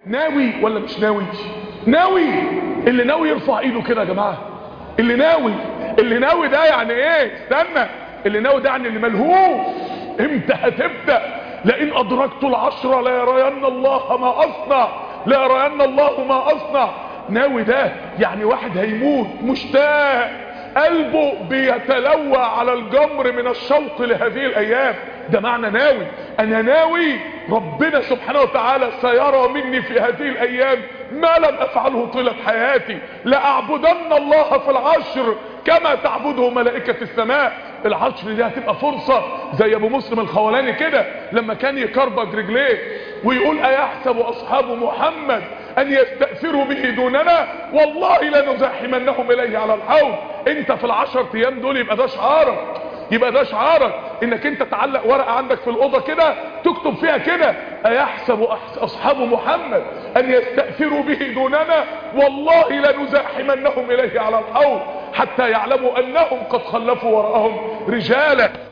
ناوي ولا مش ناوي ناوي اللي ناوي يرفع ايده كده يا جماعه اللي ناوي اللي ناوي ده يعني ايه استنى اللي ناوي ده يعني اللي ملهوف امتى هتبدا لئن ادركت العشره لا يرين الله ما اصنع لا يرين الله ما اصنع ناوي ده يعني واحد هيموت مشتاق قلبه بيتلوى على الجمر من الشوق لهذه الايام ده معنى ناوي انا ناوي ربنا سبحانه وتعالى سيرى مني في هذه الايام ما لم افعله طيلة حياتي لاعبدن الله في العشر كما تعبده ملائكة السماء العشر دي هتبقى فرصة زي ابو مسلم الخولاني كده لما كان يكربج رجليه ويقول ايحسب اصحاب محمد ان يستأثروا به دوننا والله لنزاحمنهم اليه على الحوض انت في العشر ايام دول يبقى ده شعارك يبقى ده شعارك انك انت تعلق ورقة عندك في الاوضة كده تكتب فيها كده ايحسب اصحاب محمد ان يستأثروا به دوننا والله لنزاحمنهم اليه على الحوض حتى يعلموا انهم قد خلفوا وراءهم رجالا